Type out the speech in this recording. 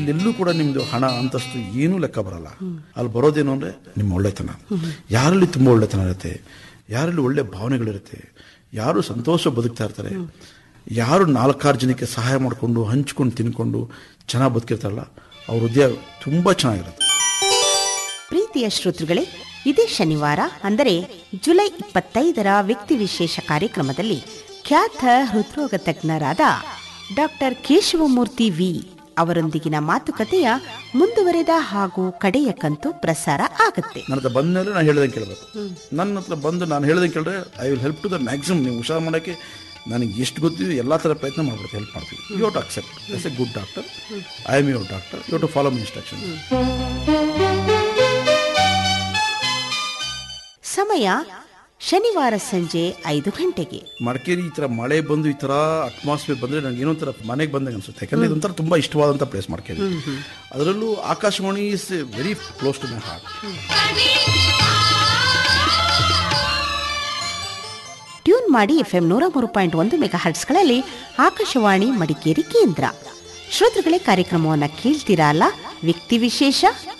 ಇಲ್ಲೆಲ್ಲೂ ಕೂಡ ನಿಮ್ದು ಹಣ ಅಂತಸ್ತು ಏನೂ ಲೆಕ್ಕ ಬರಲ್ಲ ಅಲ್ಲಿ ಬರೋದೇನು ಅಂದ್ರೆ ನಿಮ್ಮ ಒಳ್ಳೆತನ ಯಾರಲ್ಲಿ ತುಂಬಾ ಒಳ್ಳೆತನ ಇರುತ್ತೆ ಯಾರಲ್ಲಿ ಒಳ್ಳೆ ಭಾವನೆಗಳಿರುತ್ತೆ ಯಾರು ಸಂತೋಷ ಬದುಕ್ತಾ ಇರ್ತಾರೆ ಯಾರು ನಾಲ್ಕಾರು ಜನಕ್ಕೆ ಸಹಾಯ ಮಾಡಿಕೊಂಡು ಹಂಚ್ಕೊಂಡು ತಿನ್ಕೊಂಡು ಚೆನ್ನಾಗಿ ಬದುಕಿರ್ತಾರಲ್ಲ ಅವ್ರ ಹೃದಯ ತುಂಬಾ ಚೆನ್ನಾಗಿರುತ್ತೆ ಪ್ರೀತಿಯ ಶ್ರೋತೃಗಳೇ ಇದೇ ಶನಿವಾರ ಅಂದರೆ ಜುಲೈ ಇಪ್ಪತ್ತೈದರ ವ್ಯಕ್ತಿ ವಿಶೇಷ ಕಾರ್ಯಕ್ರಮದಲ್ಲಿ ಖ್ಯಾತ ಹೃದ್ರೋಗ ತಜ್ಞರಾದ ಡಾಕ್ಟರ್ ಕೇಶವಮೂರ್ತಿ ವಿ ಅವರೊಂದಿಗಿನ ಮಾತುಕತೆಯ ಮುಂದುವರೆದ ಹಾಗೂ ಕಡೆಯ ಕಂತು ಪ್ರಸಾರ ಆಗುತ್ತೆ ನನ್ನ ಹತ್ರ ಬಂದ ಮೇಲೆ ನಾನು ಹೇಳ್ದಂಗೆ ಕೇಳಬೇಕು ನನ್ನ ಹತ್ರ ಬಂದು ನಾನು ಹೇಳ್ದಂಗೆ ಕೇಳಿದ್ರೆ I will help to the maximum ನೀವು ಹುಷಾರು ಮಾಡೋಕ್ಕೆ ನನಗೆ ಎಷ್ಟು ಗೊತ್ತಿದೆ ಎಲ್ಲ ಥರ ಪ್ರಯತ್ನ ಮಾಡ್ಬಿಡ್ತೀನಿ ಹೆಲ್ಪ್ ಮಾಡ್ತೀವಿ you to accept as a good doctor I am your doctor you to follow my instruction ಸಮಯ ಶನಿವಾರ ಸಂಜೆ ಐದು ಗಂಟೆಗೆ ಮಡಿಕೇರಿ ಈ ಥರ ಮಳೆ ಬಂದು ಈ ಥರ ಅಟ್ಮಾಸ್ಫಿಯರ್ ಬಂದರೆ ನನಗೆ ಏನೋ ಒಂಥರ ಮನೆಗೆ ಬಂದಂಗೆ ಅನ್ಸುತ್ತೆ ಯಾಕಂದರೆ ಇದೊಂಥರ ತುಂಬ ಇಷ್ಟವಾದಂಥ ಪ್ಲೇಸ್ ಮಡಿಕೇರಿ ಅದರಲ್ಲೂ Akashvani is very close to my heart tune ಮಾಡಿ ಎಫ್ಎಂ ನೂರ ಮೂರು ಪಾಯಿಂಟ್ ಒಂದು ಮೆಗಾ ಹರ್ಟ್ಸ್ಗಳಲ್ಲಿ ಆಕಾಶವಾಣಿ ಮಡಿಕೇರಿ ಕೇಂದ್ರ ಶ್ರೋತೃಗಳೇ ಕಾರ್ಯಕ್ರಮವನ್ನು ಕೇಳ್ತೀರಾ ಅಲ್ಲ ವ್ಯಕ್ತಿ ವಿಶೇಷ